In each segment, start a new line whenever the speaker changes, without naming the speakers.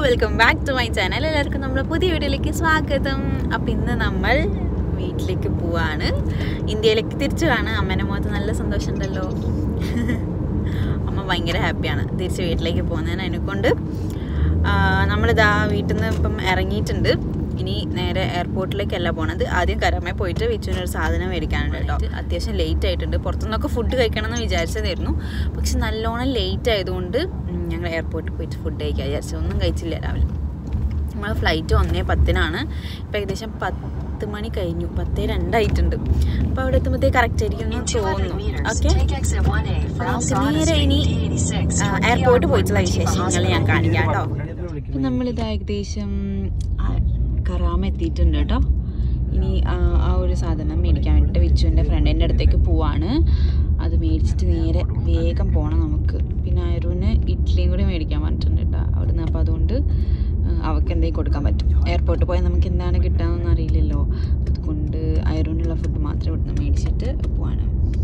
Welcome back to my channel എല്ലാവർക്കും നമ്മുടെ പുതിയ വീഡിയോയിലേക്ക് സ്വാഗതം അപ്പം ഇന്ന് നമ്മൾ വീട്ടിലേക്ക് പോവാണ് ഇന്ത്യയിലേക്ക് തിരിച്ചു കാണാൻ അമ്മേൻ്റെ മുഖത്ത് നല്ല സന്തോഷമുണ്ടല്ലോ അമ്മ ഭയങ്കര ഹാപ്പിയാണ് തിരിച്ച് വീട്ടിലേക്ക് പോകുന്നതിന് അതിനെക്കൊണ്ട് ആ, നമ്മളിതാ വീട്ടിൽ നിന്ന് ഇപ്പം ഇറങ്ങിയിട്ടുണ്ട് ഇനി നേരെ എയർപോർട്ടിലേക്കല്ല പോണത് ആദ്യം കരമേ പോയിട്ട് വിച്ചുവിന് ഒരു സാധനം മേടിക്കാനുണ്ട് കേട്ടോ അത്യാവശ്യം ലേറ്റ് ആയിട്ടുണ്ട് പുറത്തുനിന്നൊക്കെ ഫുഡ് കഴിക്കണം എന്ന് വിചാരിച്ചതായിരുന്നു പക്ഷെ നല്ലോണം ലേറ്റ് ആയതുകൊണ്ട് ഉം, ഞങ്ങൾ എയർപോർട്ടിൽ പോയിട്ട് ഫുഡ് കഴിക്കാൻ വിചാരിച്ചു ഒന്നും കഴിച്ചില്ല രാവിലെ നമ്മളെ ഫ്ലൈറ്റ് ഒന്നേ പത്തിനാണ് ഇപ്പം ഏകദേശം പത്ത് മണി കഴിഞ്ഞു പത്തേ രണ്ടായിട്ടുണ്ട് അപ്പോൾ അവിടെ എത്തുമ്പോഴത്തേക്ക് കറക്റ്റ് ആയിരിക്കും എന്ന് തോന്നുന്നു ഓക്കെ നേരെ ഇനി എയർപോർട്ട് പോയിട്ടുള്ള വിശേഷങ്ങൾ ഞാൻ കാണിക്കാം കേട്ടോ ഇപ്പം നമ്മളിത് ഏകദേശം ആ, കറാമ എത്തിയിട്ടുണ്ട് കേട്ടോ ഇനി ആ ആ ഒരു സാധനം മേടിക്കാൻ വേണ്ടിയിട്ട് വിച്ചുവിൻ്റെ ഫ്രണ്ടിൻ്റെ അടുത്തേക്ക് പോവാണ് അത് മേടിച്ചിട്ട് നേരെ വേഗം പോകണം നമുക്ക് പിന്നെ അയറൂന് ഇഡ്ഡലിയും കൂടി മേടിക്കാൻ പറഞ്ഞിട്ടുണ്ട് കേട്ടോ അവിടുന്ന് അപ്പോൾ അതുകൊണ്ട് ആ, അവൾക്ക് എന്തെങ്കിലും കൊടുക്കാൻ പറ്റും എയർപോർട്ടിൽ പോയാൽ നമുക്ക് എന്താണ് കിട്ടാമെന്ന് അറിയില്ലല്ലോ അതുകൊണ്ട് അയറൂനുള്ള ഫുഡ് മാത്രം ഇവിടുന്ന് മേടിച്ചിട്ട് പോവാണ്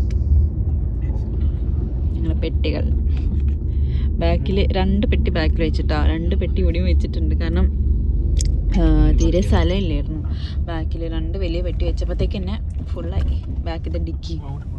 ഞങ്ങളെ പെട്ടികൾ ബാക്കിൽ രണ്ട് പെട്ടി ബാക്കിൽ വെച്ചിട്ടാ രണ്ട് പെട്ടി ഇവിടെയും വെച്ചിട്ടുണ്ട് കാരണം ആ, തീരെ സ്ഥലമില്ലായിരുന്നു ബാക്കിൽ രണ്ട് വലിയ പെട്ടി വെച്ചപ്പോഴത്തേക്ക് തന്നെ ഫുള്ളായി ബാക്കിൽ ഡിക്കി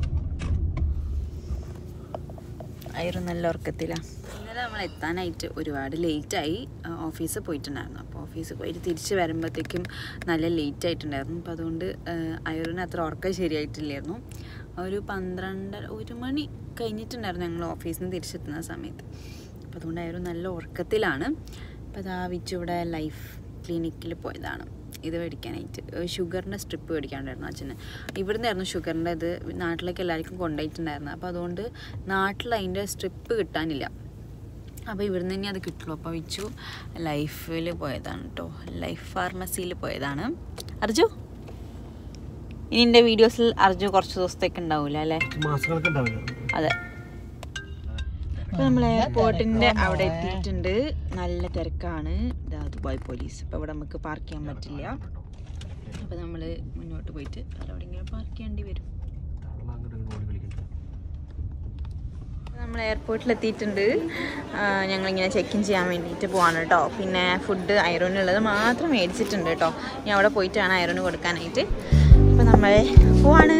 അയറ് നല്ല ഉറക്കത്തിലാണ് ഇന്നലെ നമ്മൾ എത്താനായിട്ട് ഒരുപാട് ലേറ്റായി ഓഫീസിൽ പോയിട്ടുണ്ടായിരുന്നു അപ്പോൾ ഓഫീസിൽ പോയിട്ട് തിരിച്ച് വരുമ്പോഴത്തേക്കും നല്ല ലേറ്റ് ആയിട്ടുണ്ടായിരുന്നു അപ്പോൾ അതുകൊണ്ട് അയറിന് അത്ര ഉറക്കം ശരിയായിട്ടില്ലായിരുന്നു ഒരു പന്ത്രണ്ട് ഒരു മണി കഴിഞ്ഞിട്ടുണ്ടായിരുന്നു ഞങ്ങൾ ഓഫീസിൽ നിന്ന് തിരിച്ചെത്തുന്ന സമയത്ത് അപ്പോൾ അതുകൊണ്ട് അയറ് നല്ല ഉറക്കത്തിലാണ് അപ്പോൾ അതാ വിച്ചു ഇവിടെ ലൈഫ് ക്ലിനിക്കിൽ പോയതാണ് ഇത് മേടിക്കാനായിട്ട് ഷുഗറിൻ്റെ സ്ട്രിപ്പ് മേടിക്കാണ്ടായിരുന്നു അച്ഛന് ഇവിടുന്നായിരുന്നു ഷുഗറിൻ്റെ ഇത് നാട്ടിലേക്ക് എല്ലാവർക്കും കൊണ്ടുപോയിട്ടുണ്ടായിരുന്നു അപ്പോൾ അതുകൊണ്ട് നാട്ടിൽ അതിൻ്റെ സ്ട്രിപ്പ് കിട്ടാനില്ല അപ്പോൾ ഇവിടുന്ന് തന്നെ അത് കിട്ടുള്ളൂ അപ്പോൾ വിച്ചു ലൈഫിൽ പോയതാണ് കേട്ടോ ലൈഫ് ഫാർമസിയിൽ പോയതാണ് അർജു ഇനി എൻ്റെ വീഡിയോസിൽ അർജു കുറച്ച് ദിവസത്തേക്ക് ഉണ്ടാവില്ല അല്ലേ
മാസങ്ങൾക്ക് ഉണ്ടാവില്ല
അതെ അപ്പോൾ നമ്മൾ എയർപോർട്ടിൻ്റെ അവിടെ എത്തിയിട്ടുണ്ട് നല്ല തിരക്കാണ് ഇതാ ദുബായ് പോലീസ് അപ്പോൾ ഇവിടെ നമുക്ക് പാർക്ക് ചെയ്യാൻ പറ്റില്ല അപ്പോൾ നമ്മൾ മുന്നോട്ട് പോയിട്ട് അവിടെ ഇങ്ങനെ പാർക്ക് ചെയ്യേണ്ടി വരും നമ്മൾ എയർപോർട്ടിൽ എത്തിയിട്ടുണ്ട് ഞങ്ങളിങ്ങനെ ചെക്ക് ഇൻ ചെയ്യാൻ വേണ്ടിയിട്ട് പോവാണ് കേട്ടോ പിന്നെ ഫുഡ് അയറോനുള്ളത് മാത്രം മേടിച്ചിട്ടുണ്ട് കേട്ടോ ഇനി അവിടെ പോയിട്ടാണ് അയറോന് കൊടുക്കാനായിട്ട് അപ്പോൾ നമ്മൾ പോവാണ്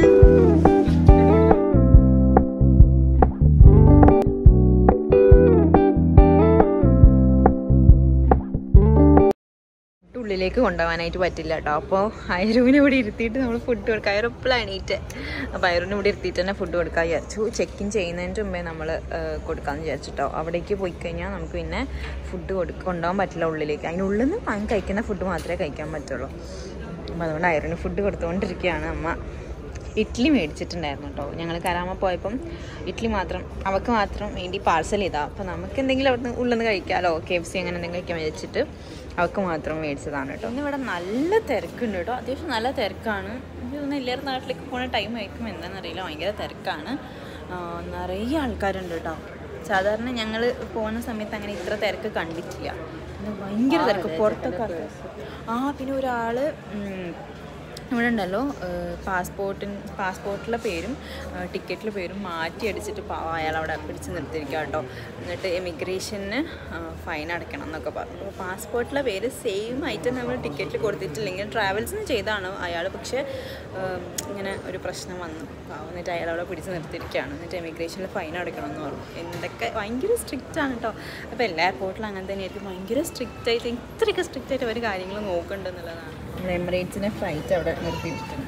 ഉള്ളിലേക്ക് കൊണ്ടുപോകാനായിട്ട് പറ്റില്ല കേട്ടോ അപ്പോൾ അയറുവിനെ ഇവിടെ ഇരുത്തിയിട്ട് നമ്മൾ ഫുഡ് കൊടുക്കുക അയറെപ്പോഴും എണീറ്റ് അപ്പോൾ അയറിന് ഇവിടെ ഇരുത്തിയിട്ട് തന്നെ ഫുഡ് കൊടുക്കാൻ വിചാരിച്ചു ചെക്ക് ഇൻ ചെയ്യുന്നതിന് മുമ്പേ നമ്മൾ കൊടുക്കാമെന്ന് വിചാരിച്ചിട്ടോ അവിടേക്ക് പോയി കഴിഞ്ഞാൽ നമുക്ക് പിന്നെ ഫുഡ് കൊടുക്ക കൊണ്ടുപോകാൻ പറ്റില്ല ഉള്ളിലേക്ക് അതിനുള്ളിൽ നിന്ന് അങ്ങ് കഴിക്കുന്ന ഫുഡ് മാത്രമേ കഴിക്കാൻ പറ്റുള്ളൂ അപ്പോൾ അതുകൊണ്ട് അയറിന് ഫുഡ് കൊടുത്തുകൊണ്ടിരിക്കുകയാണ് അമ്മ ഇഡ്ഡലി മേടിച്ചിട്ടുണ്ടായിരുന്നു കേട്ടോ ഞങ്ങൾ കരാമ പോയപ്പം ഇഡ്ഡലി മാത്രം അവൾക്ക് മാത്രം വേണ്ടി പാഴ്സൽ ചെയ്താ അപ്പോൾ നമുക്ക് എന്തെങ്കിലും അവിടുന്ന് ഉള്ളിൽ നിന്ന് കഴിക്കാമല്ലോ കെ എഫ് സി അങ്ങനെ എന്തെങ്കിലും കഴിക്കാൻ വിചാരിച്ചിട്ട് അവൾക്ക് മാത്രം മേടിച്ചതാണ് കേട്ടോ ഇന്ന് ഇവിടെ നല്ല തിരക്കുണ്ട് കേട്ടോ അത്യാവശ്യം നല്ല തിരക്കാണ് എനിക്ക് തോന്നുന്നു എല്ലാവരും നാട്ടിലേക്ക് പോകുന്ന ടൈം ആയിരിക്കും എന്താണെന്നറിയില്ല ഭയങ്കര തിരക്കാണ് ആ, നിറയെ ആൾക്കാരുണ്ട് കേട്ടോ സാധാരണ ഞങ്ങൾ പോകുന്ന സമയത്ത് അങ്ങനെ ഇത്ര തിരക്ക് കണ്ടിട്ടില്ല ഇന്ന് ഭയങ്കര തിരക്ക് പുറത്തൊക്കെ ആൾക്കാർ ആ പിന്നെ ഒരാൾ ഇവിടെ ഉണ്ടല്ലോ പാസ്പോർട്ടിന് പാസ്പോർട്ടിലെ പേരും ടിക്കറ്റിലെ പേരും മാറ്റി അടിച്ചിട്ട് പാവം അയാൾ അവിടെ പിടിച്ച് നിർത്തിയിരിക്കുക കേട്ടോ എന്നിട്ട് എമിഗ്രേഷന് ഫൈൻ അടയ്ക്കണം എന്നൊക്കെ പറഞ്ഞു അപ്പോൾ പാസ്പോർട്ടിലെ പേര് സെയിം ആയിട്ട് നമ്മൾ ടിക്കറ്റിൽ കൊടുത്തിട്ടില്ലെങ്കിൽ ട്രാവൽസിന് ചെയ്താണ് അയാൾ പക്ഷേ ആ, ഇങ്ങനെ ഒരു പ്രശ്നം വന്നു പാവം എന്നിട്ട് അയാൾ അവിടെ പിടിച്ച് നിർത്തിയിരിക്കുകയാണ് എന്നിട്ട് എമിഗ്രേഷനിൽ ഫൈൻ അടയ്ക്കണം എന്ന് പറഞ്ഞു എന്തൊക്കെ ഭയങ്കര സ്ട്രിക്റ്റ് ആണ് കേട്ടോ അപ്പോൾ എല്ലാ എയർപോർട്ടിലും അങ്ങനെ തന്നെയായിരിക്കും ഭയങ്കര സ്ട്രിക്റ്റ് ആയിട്ട് ഇത്രയൊക്കെ സ്ട്രിക്റ്റ് ആയിട്ട് അവർ കാര്യങ്ങൾ നോക്കുന്നുണ്ട് എന്നുള്ളതാണ് നമ്മൾ എമിറേറ്റ്സിൻ്റെ ഫ്ലൈറ്റ് അവിടെ നിർത്തിയിട്ടുണ്ട്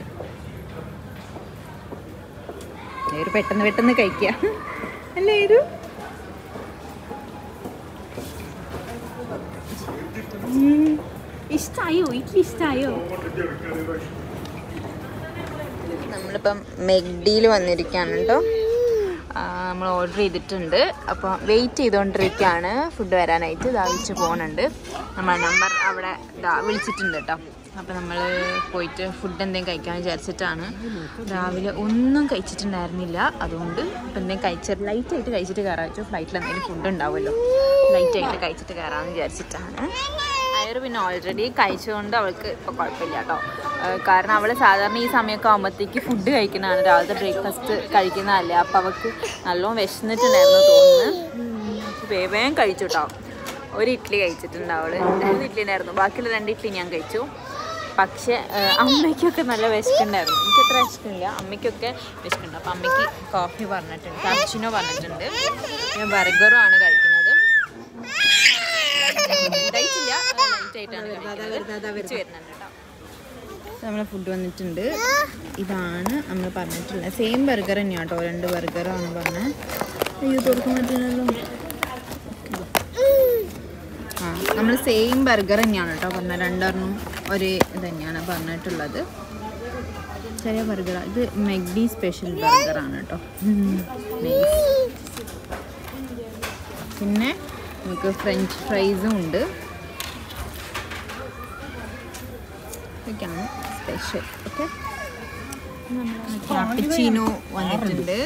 ഒരു പെട്ടെന്ന് പെട്ടെന്ന് കഴിക്കുക അല്ലേ ഒരു ഇഷ്ടായോ ഇഡ്ലി ഇഷ്ടായോ നമ്മളിപ്പം മെഗ്ഡിയിൽ വന്നിരിക്കുകയാണ് കേട്ടോ നമ്മൾ ഓർഡർ ചെയ്തിട്ടുണ്ട് അപ്പോൾ വെയിറ്റ് ചെയ്തുകൊണ്ടിരിക്കുകയാണ് ഫുഡ് വരാനായിട്ട് ദാവിച്ച് പോകുന്നുണ്ട് നമ്മളെ നമ്പർ അവിടെ ദാ വിളിച്ചിട്ടുണ്ട് കേട്ടോ അപ്പോൾ നമ്മൾ പോയിട്ട് ഫുഡ് എന്തെങ്കിലും കഴിക്കാൻ വിചാരിച്ചിട്ടാണ് രാവിലെ ഒന്നും കഴിച്ചിട്ടുണ്ടായിരുന്നില്ല അതുകൊണ്ട് ഇപ്പം എന്തെങ്കിലും കഴിച്ച ലൈറ്റായിട്ട് കഴിച്ചിട്ട് കയറാൻ വെച്ചു ഫ്ലൈറ്റിൽ എന്തെങ്കിലും ഫുഡ് ഉണ്ടാവുമല്ലോ ലൈറ്റായിട്ട് കഴിച്ചിട്ട് കയറാമെന്ന് വിചാരിച്ചിട്ടാണ് അയർ പിന്നെ ഓൾറെഡി കഴിച്ചുകൊണ്ട് അവൾക്ക് ഇപ്പോൾ കുഴപ്പമില്ല കേട്ടോ ഏഹ് കാരണം അവൾ സാധാരണ ഈ സമയമൊക്കെ ആകുമ്പോഴത്തേക്ക് ഫുഡ് കഴിക്കുന്നതാണ് രാവിലത്തെ ബ്രേക്ക്ഫാസ്റ്റ് കഴിക്കുന്നതല്ലേ അപ്പോൾ അവൾക്ക് നല്ലോണം വിശന്നിട്ടുണ്ടായിരുന്നു തോന്നുന്നു അപ്പോൾ വേഗം കഴിച്ചു കേട്ടോ ഒരു ഇഡ്ഡലി കഴിച്ചിട്ടുണ്ട് അവള് മൂന്ന് ഇഡ്ഡലി ഉണ്ടായിരുന്നു ബാക്കിയുള്ള രണ്ട് ഇഡ്ഡലി ഞാൻ കഴിച്ചു പക്ഷേ ആ, അമ്മയ്ക്കൊക്കെ നല്ല വിശക്കുണ്ടായിരുന്നു എനിക്ക് അത്ര വിശക്കില്ല അമ്മയ്ക്കൊക്കെ വിശക്കുണ്ട് അപ്പം അമ്മയ്ക്ക് കോഫി പറഞ്ഞിട്ടുണ്ട് കാപ്ചിനോ പറഞ്ഞിട്ടുണ്ട് ഞാൻ ബർഗറും ആണ് കഴിക്കുന്നത് കഴിച്ചില്ല ലൈറ്റ് ആയിട്ടാണ് കഴിക്കുന്നത്. ഉച്ച വരുന്നുണ്ട് കേട്ടോ നമ്മളെ ഫുഡ് വന്നിട്ടുണ്ട് ഇതാണ് നമ്മൾ പറഞ്ഞിട്ടുള്ളത് സെയിം ബർഗർ തന്നെയാണ് കേട്ടോ രണ്ട് ബർഗറാണ് പറഞ്ഞത് അയ്യോ തുറക്കാൻ പറ്റുന്നല്ലോ ആ നമ്മൾ സെയിം ബർഗർ തന്നെയാണ് കേട്ടോ പറഞ്ഞത് രണ്ടെണ്ണം ഒരേ ഇത് തന്നെയാണ് പറഞ്ഞിട്ടുള്ളത് ചെറിയ ബർഗർ ഇത് മെഗ്ഡി സ്പെഷ്യൽ ബർഗറാണ് കേട്ടോ നൈസ് പിന്നെ നമുക്ക് ഫ്രഞ്ച് ഫ്രൈസും ഉണ്ട് ഇതൊക്കെയാണ് സ്പെഷ്യൽ ഓക്കെ ക്യാപ്പിച്ചീനോ വന്നിട്ടുണ്ട്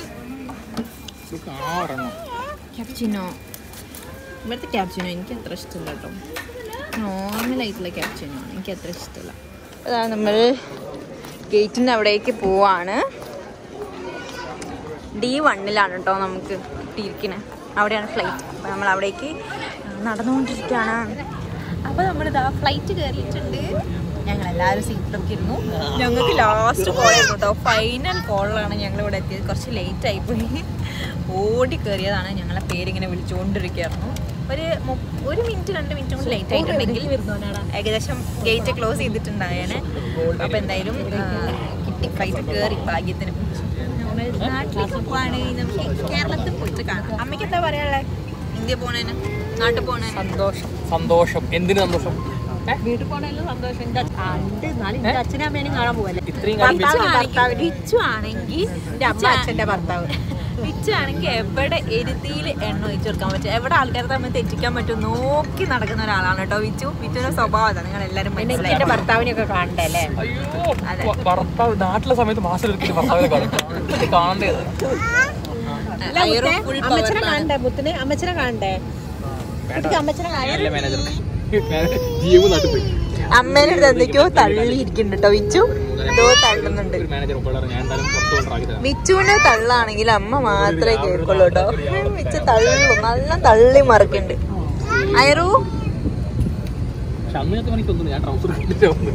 ക്യാപ്ച്ചിനോ ഇവിടുത്തെ ക്യാപ്ച്ചിനോ എനിക്ക് അത്ര ഇഷ്ടമില്ല കേട്ടോ നോർമൽ ആയിട്ടുള്ള ക്യാപ്ച്ചിനോ ആണ് എനിക്ക് അത്ര ഇഷ്ടമില്ല അതാണ് നമ്മൾ ഗേറ്റിൻ്റെ അവിടേക്ക് പോവാണ് ഡി വണ്ണിലാണ് കേട്ടോ നമുക്ക് കിട്ടിയിരിക്കുന്നത് അവിടെയാണ് ഫ്ലൈറ്റ് അപ്പോൾ നമ്മൾ അവിടേക്ക് നടന്നുകൊണ്ടിരിക്കുകയാണ് അപ്പോൾ നമ്മളിതാ ഫ്ലൈറ്റ് കയറിയിട്ടുണ്ട് ഞങ്ങൾ എല്ലാവരും സീറ്റിലൊക്കെ ഇരുന്നു ഞങ്ങൾക്ക് ലാസ്റ്റ് കോളായിരുന്നു കേട്ടോ ഫൈനൽ കോളിലാണ് ഞങ്ങൾ ഇവിടെ എത്തിയത് കുറച്ച് ലേറ്റ് ആയിപ്പോയി ഓടി കയറിയതാണ് ഞങ്ങളെ പേരിങ്ങനെ വിളിച്ചുകൊണ്ടിരിക്കുകയായിരുന്നു ഒരു മു- ഒരു മിനിറ്റ് രണ്ട് മിനിറ്റ് കൊണ്ട് ലേറ്റ് ആയിട്ടുണ്ടെങ്കിൽ ഏകദേശം ഗേറ്റ് ക്ലോസ് ചെയ്തിട്ടുണ്ടായേനെ അപ്പോൾ എന്തായാലും ആ, കിട്ടി ഫ്ലൈറ്റ് കയറി ഭാഗ്യത്തിന് നമ്മൾ നാട്ടിലേക്ക് പോവാണ് നമുക്ക് കേരളത്തിൽ പോയിട്ട് കാണാം അമ്മയ്ക്ക് എന്താ പറയാനുള്ളത് ഇന്ത്യ പോണേന് നാട്ടിൽ പോണേന്
സന്തോഷം സന്തോഷം എന്തിന് സന്തോഷം ഏ?
വീട്ടിൽ പോണേലും സന്തോഷം എൻ്റെ ഉണ്ട് എന്നാലും എൻ്റെ അച്ഛനും അമ്മേനും കാണാൻ പോവല്ലേ
ഇത്രയും കാലം
ഭർത്താവ് വിച്ചു ആണെങ്കിൽ
എൻ്റെ അമ്മ അച്ഛൻ്റെ ഭർത്താവ്
വിച്ചു ആണെങ്കിൽ എവിടെ എരുതിയിൽ എണ്ണ ഒഴിച്ചു കൊടുക്കാൻ പറ്റും എവിടെ ആൾക്കാരെ തമ്മിൽ തെറ്റിക്കാൻ പറ്റും നോക്കി നടക്കുന്ന ഒരാളാണ് കേട്ടോ വിച്ചു വിച്ചുവിന്റെ സ്വഭാവം അതാണ് നിങ്ങൾ എല്ലാവരും
പിന്നെ
മനസ്സിലായി
എൻ്റെ ഭർത്താവിനെയൊക്കെ കാണണ്ടേ അല്ലേ
അയ്യോ
അതെ.
ഭ- ഭർത്താവ് നാട്ടിലെ സമയത്ത് മാസത്തിൽ ഭർത്താവിനെ കാണും ഇത് കാണേണ്ടത്
അയ്യോ, full
അമ്മച്ചനെ
power ആണ്.
കാണണ്ടേ മുത്തിനെ അമ്മച്ചനെ കാണണ്ടേ കുട്ടിക്ക് അമ്മച്ചനെ കാണണ്ടേ
മാനേജർ ജിയോ നാട്ടിൽ പോയി
അമ്മേനെ അടുത്ത് എന്തൊക്കെയോ തള്ളിയിരിക്കുന്നുണ്ട് കേട്ടോ വിച്ചു എന്തോ തള്ളുന്നുണ്ട്
ഒരു മാനേജർ ഒപ്പം ഞാൻ എന്തായാലും പുറത്തു കൊണ്ടാക്കി തരാം
മിച്ചുവിനെ തള്ളാണെങ്കിൽ അമ്മ മാത്രമേ കേൾക്കുള്ളൂ കേട്ടോ മിച്ചു തള്ളു നല്ല തള്ളി മറക്കുന്നുണ്ട് അയറു
പക്ഷെ അന്ന് ഞാൻ എനിക്ക് തോന്നുന്നു ഞാൻ ട്രൗസർ കണ്ടിട്ട് വന്നു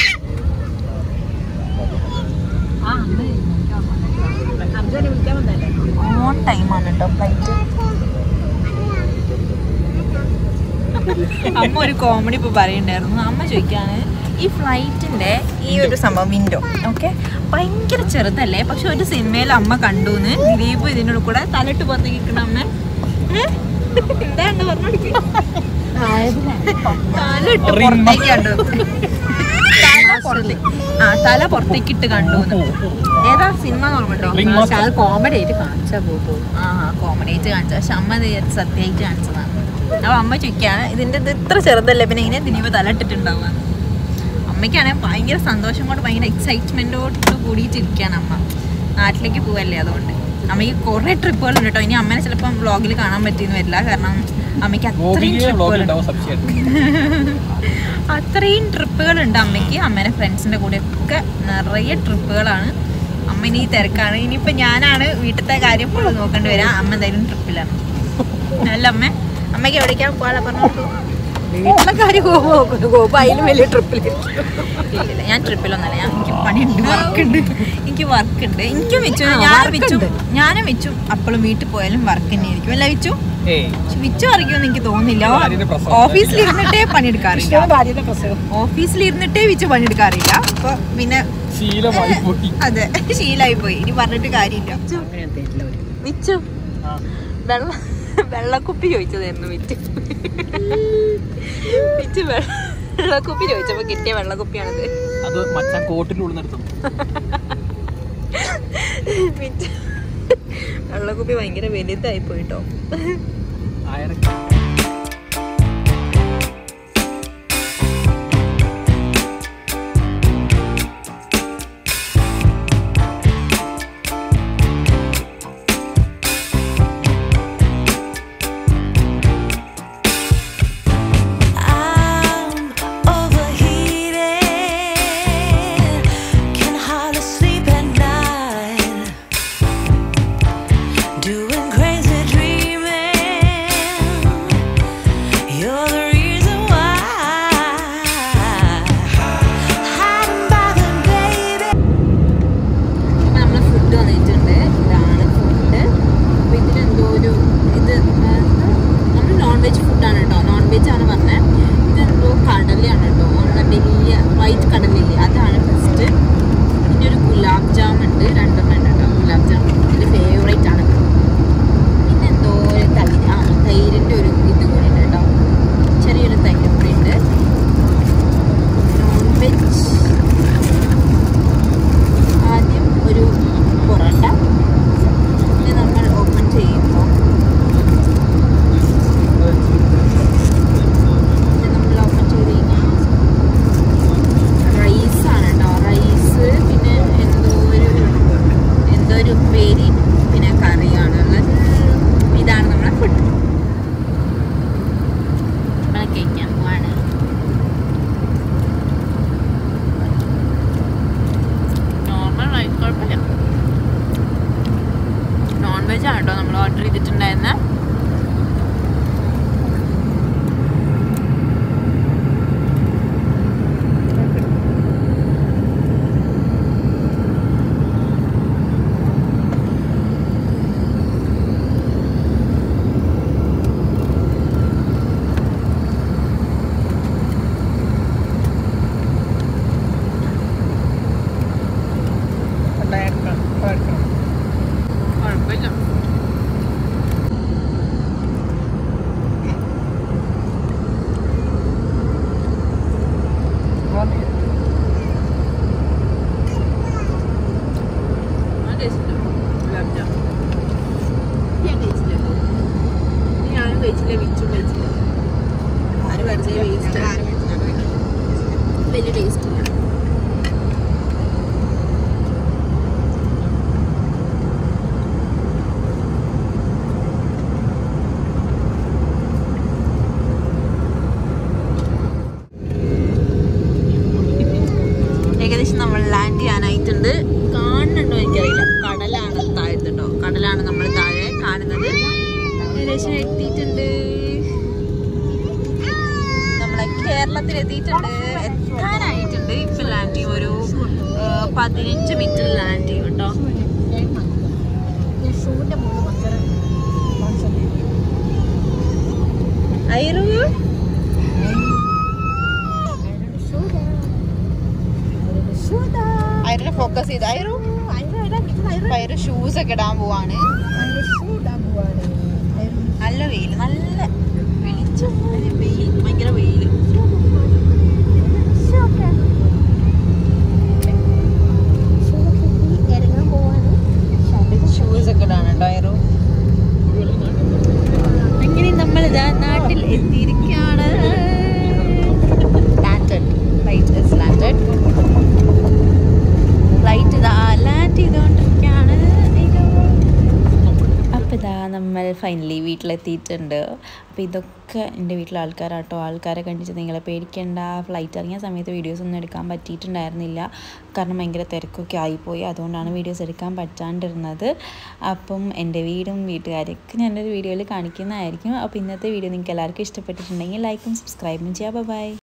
അമ്മച്ചനെ വിളിക്കാൻ വന്നല്ലേ
ഓൺ ടൈമാണ് കേട്ടോ ഫ്ലൈറ്റ് അമ്മ ഒരു കോമഡി ഇപ്പൊ പറയണ്ടായിരുന്നു അമ്മ ചോദിക്കാണ് ഈ ഫ്ലൈറ്റിന്റെ ഈ ഒരു സംഭവം വിൻഡോ ഓക്കെ ഭയങ്കര ചെറുതല്ലേ പക്ഷെ ഒരു സിനിമയിൽ അമ്മ കണ്ടുന്ന് ദിലീപ് ഇതിനുള്ളിൽ കൂടെ തലയിട്ട് പുറത്തേക്ക് നിൽക്കണ അമ്മ ഏ? എന്താണ് പറഞ്ഞു തലയിട്ട് പുറത്തേക്ക് കണ്ടു തല പുറത്തേക്ക് ആ തല പുറത്തേക്ക് ഇട്ട് കണ്ടു ഏതാ സിനിമ നോർമട്ടോ
Ring
പക്ഷെ അത് കോമഡി ആയിട്ട് കാണിച്ചാ പോകും
ആ കോമഡി ആയിട്ട് കാണിച്ചത് പക്ഷെ അമ്മ ഇത് സത്യമായിട്ട് കാണിച്ചതാണ് അപ്പോൾ അമ്മ ചോദിക്കാണ് ഇതിൻ്റെ ഇത് ഇത്ര ചെറുതല്ലേ പിന്നെ ഇങ്ങനെ ദിലീപ് തലട്ടിട്ടുണ്ടാവുക അമ്മയ്ക്കാണെങ്കിൽ ഭയങ്കര സന്തോഷം കൊണ്ട് ഭയങ്കര എക്സൈറ്റ്മെൻറ്റോട് കൂടിയിട്ടിരിക്കുകയാണ് അമ്മ നാട്ടിലേക്ക് പോവല്ലേ അതുകൊണ്ട് അമ്മയ്ക്ക് കുറേ ട്രിപ്പുകൾ ഉണ്ട് കേട്ടോ ഇനി അമ്മനെ ചിലപ്പം വ്ളോഗിൽ കാണാൻ പറ്റിയെന്ന് വരില്ല കാരണം അമ്മയ്ക്ക് അത്രയും
വ്ളോഗിൽ
ട്രിപ്പുകൾ
ഉണ്ടാവും സംശയം
അത്രയും ട്രിപ്പുകളുണ്ട് അമ്മയ്ക്ക് അമ്മേനെ ഫ്രണ്ട്സിൻ്റെ കൂടെ ഒക്കെ നിറയെ ട്രിപ്പുകളാണ് അമ്മ ഇനി തിരക്കാണ് ഇനിയിപ്പോൾ ഞാനാണ് വീട്ടിലത്തെ കാര്യം ഫുള്ള് നോക്കേണ്ടി വരാം അമ്മ എന്തായാലും ട്രിപ്പിലാണ് അല്ല അമ്മ അമ്മയ്ക്ക് എവിടേക്കാണ് പോകാനുള്ള പറഞ്ഞോളൂ
വീട്ടിലെ കാര്യം പോകും പോകും അതിലും വലിയ ട്രിപ്പിൽ
ഇല്ലില്ല ഞാൻ ട്രിപ്പിലൊന്നല്ല ഞാൻ എനിക്ക് പണിയുണ്ട് വർക്കുണ്ട് എനിക്ക് വർക്കുണ്ട് എനിക്കും വെച്ചു
ആ,
ഞാൻ
work
വെച്ചു
ഉണ്ട്.
ഞാനും വെച്ചു അപ്പോഴും വീട്ടിൽ പോയാലും വർക്ക് തന്നെ ആയിരിക്കും അല്ല വെച്ചു
ഏയ്
പക്ഷെ വിച്ചു അറിയുമെന്ന് എനിക്ക് തോന്നുന്നില്ല
ഭാര്യയുടെ പ്രസവം.
ഓഫീസിൽ ഇരുന്നിട്ടേ പണിയെടുക്കാറില്ല
ഭാര്യയുടെ പ്രസവം
ഓഫീസിൽ ഇരുന്നിട്ടേ വിച്ചു പണിയെടുക്കാറില്ല അപ്പൊ പിന്നെ
ശീലമായി പോയി
അതെ ശീലായി പോയി ഇനി പറഞ്ഞിട്ട് കാര്യമില്ല
അങ്ങനെ തരില്ല ഒരു
വിച്ചു
ആ.
വെള്ള വെള്ളക്കുപ്പി ചോദിച്ചതായിരുന്നു വിറ്റ് വിറ്റ് വെള്ളക്കുപ്പി ചോദിച്ചപ്പോ കിട്ടിയ വെള്ളക്കുപ്പിയാണിത്
അത് മച്ചാൻ കോട്ടിന്റെ ഉള്ളിൽ നിർത്തും
വിറ്റ് വെള്ളക്കുപ്പി ഭയങ്കര വലുതായി പോയിട്ടോ
ആയിരം
I'm overheated, can hardly sleep at night, doing crazy dreaming.
കഴിച്ചില്ല വിച്ചും കഴിച്ചില്ല ആരും കഴിച്ചത് വേസ്റ്റ് വലിയ ടേസ്റ്റ് ഇല്ല ഏകദേശം നമ്മൾ ലാൻഡ് ചെയ്യാനായിട്ടുണ്ട് കാണുന്നുണ്ടോ എനിക്കറിയില്ല കടലാണ് താഴത്തുണ്ടോ കടലാണ് നമ്മൾ താഴെ കാണുന്നത് ഏകദേശം എത്തിയിട്ടുണ്ട് നമ്മളെ കേരളത്തിൽ എത്തിയിട്ടുണ്ട് എത്താനായിട്ടുണ്ട് ഇപ്പൊ ലാൻഡ് ചെയ്യും ഒരു ആ, പതിനഞ്ച് മിനിറ്റിൽ ലാൻഡ് ചെയ്യും കേട്ടോ
ഷൂന്റെ മുകളിൽ മക്കളെ
ഐറു ഐറിനെ ഫോക്കസ് ചെയ്ത് ഐറു ഐറു ഷൂസ് ഒക്കെ ഇടാൻ പോവാണ് നല്ല വെയിൽ നല്ല വെളിച്ചം വെയിൽ ഭയങ്കര വെയിൽ
ഇറങ്ങാൻ പോവാണ്
ഷൂസ് ഒക്കെ ഇടാണ് കേട്ടോ ഐറു അങ്ങനെ നമ്മൾ ഇതാ നാട്ടിൽ എത്തിയിരിക്കുകയാണ് landed flight is landed flight ഇതാ ലാൻഡ് ചെയ്തുകൊണ്ടിരിക്കുകയാണ് അപ്പോൾ ഇതാ നമ്മൾ ഫൈനലി വീട്ടിലെത്തിയിട്ടുണ്ട് അപ്പോൾ ഇതൊക്കെ എൻ്റെ വീട്ടിലെ ആൾക്കാരാട്ടോ ആൾക്കാരെ കണ്ടിട്ട് നിങ്ങളെ പേടിക്കേണ്ട ഫ്ലൈറ്റ് ഇറങ്ങിയ സമയത്ത് വീഡിയോസ് ഒന്നും എടുക്കാൻ പറ്റിയിട്ടുണ്ടായിരുന്നില്ല കാരണം ഭയങ്കര തിരക്കൊക്കെ ആയിപ്പോയി അതുകൊണ്ടാണ് വീഡിയോസ് എടുക്കാൻ പറ്റാണ്ടിരുന്നത് അപ്പം എൻ്റെ വീടും വീട്ടുകാരൊക്കെ ഞാനൊരു വീഡിയോയിൽ കാണിക്കുന്നതായിരിക്കും അപ്പോൾ ഇന്നത്തെ വീഡിയോ നിങ്ങൾക്ക് എല്ലാവർക്കും ഇഷ്ടപ്പെട്ടിട്ടുണ്ടെങ്കിൽ ലൈക്കും സബ്സ്ക്രൈബും ചെയ്യാം ബൈ